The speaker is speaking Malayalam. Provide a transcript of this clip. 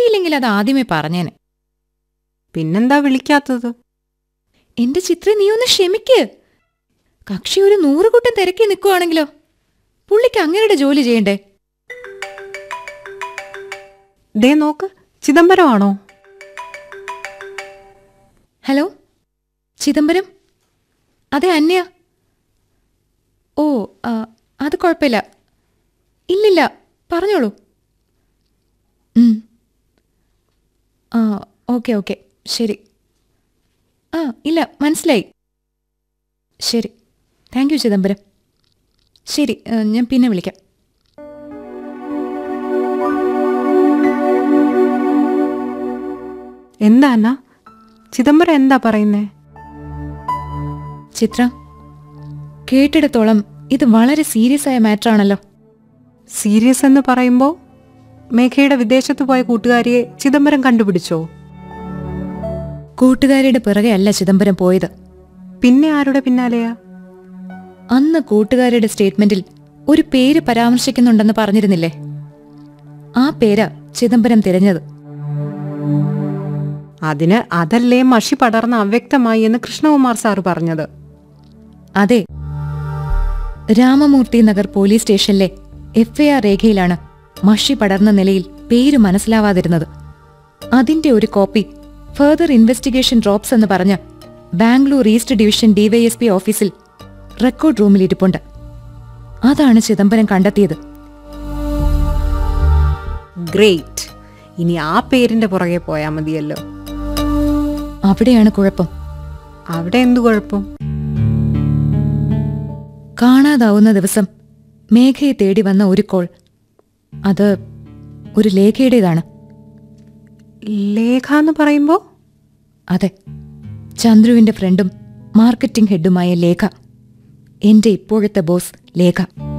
കിട്ടിയില്ലെങ്കിൽ അത് ആദ്യമേ പറഞ്ഞേനെ പിന്നെന്താ വിളിക്കാത്തത് എന്റെ ചിത്ര നീ ഒന്ന് ക്ഷമിക്ക് കക്ഷി ഒരു നൂറുകൂട്ടം തിരക്കി നിൽക്കുവാണെങ്കിലോ പുള്ളിക്ക് അങ്ങനെയുടെ ജോലി ചെയ്യണ്ടേ ദേ നോക്ക് ചിദംബരമാണോ ഹലോ ചിദംബരം അതെ അന്യ ഓ ആ, അത് കുഴപ്പമില്ല ഇല്ലില്ല പറഞ്ഞോളൂ ഉം. ആ ഓക്കെ ഓക്കെ ശരി ആ ഇല്ല മനസ്സിലായി ശരി താങ്ക് യു ചിദംബരം ശരി ആ, ഞാൻ പിന്നെ വിളിക്കാം എന്താ അന്ന ചിദംബരം എന്താ പറയുന്നേ ചിത്ര കേട്ടിടത്തോളം ഇത് വളരെ സീരിയസ് ആയ മാറ്ററാണല്ലോ സീരിയസ് എന്ന് പറയുമ്പോൾ മേഘയുടെ വിദേശത്ത് പോയ കൂട്ടുകാരിയെ ചിദംബരം കണ്ടുപിടിച്ചോ കൂട്ടുകാരിയുടെ പിറകെ അല്ല ചിദംബരം പോയത് പിന്നെ ആരുടെ പിന്നാലെയാ അന്ന് കൂട്ടുകാരുടെ സ്റ്റേറ്റ്മെന്റിൽ ഒരു പേര് പരാമർശിക്കുന്നുണ്ടെന്ന് പറഞ്ഞിരുന്നില്ലേ ആ പേരാ ചിദംബരം തിരഞ്ഞത് അതിന് അതല്ലേ മഷി പടർന്ന അവ്യക്തമായി എന്ന് കൃഷ്ണകുമാർ സാർ പറഞ്ഞത് അതെ രാമമൂർത്തി നഗർ പോലീസ് സ്റ്റേഷനിലെ എഫ്ഐആർ രേഖയിലാണ് മഷി പടർന്ന നിലയിൽ പേര് മനസ്സിലാവാതിരുന്നത് അതിന്റെ ഒരു കോപ്പി ഫർദർ ഇൻവെസ്റ്റിഗേഷൻ ഡ്രോപ്സ് എന്ന് പറഞ്ഞ് ബാംഗ്ലൂർ ഈസ്റ്റ് ഡിവിഷൻ ഡിവൈഎസ്പി ഓഫീസിൽ റെക്കോർഡ് റൂമിൽ ഇരിപ്പുണ്ട് അതാണ് ചിദംബരം കണ്ടെത്തിയത് ഗ്രേറ്റ് ഇനി ആ പേരിന്റെ പുറകെ പോയാൽ മതിയല്ലോ അവിടെയാണ് കുഴപ്പം അവിടെ എന്തു കുഴപ്പം കാണാതാവുന്ന ദിവസം മേഘയെ തേടി വന്ന ഒരു കോൾ അത് ഒരു ലേഖയുടേതാണ് ലേഖ എന്ന് പറയുമ്പോ അതെ ചന്ദ്രുവിന്റെ ഫ്രണ്ടും മാർക്കറ്റിംഗ് ഹെഡുമായ ലേഖ എന്റെ ഇപ്പോഴത്തെ ബോസ് ലേഖ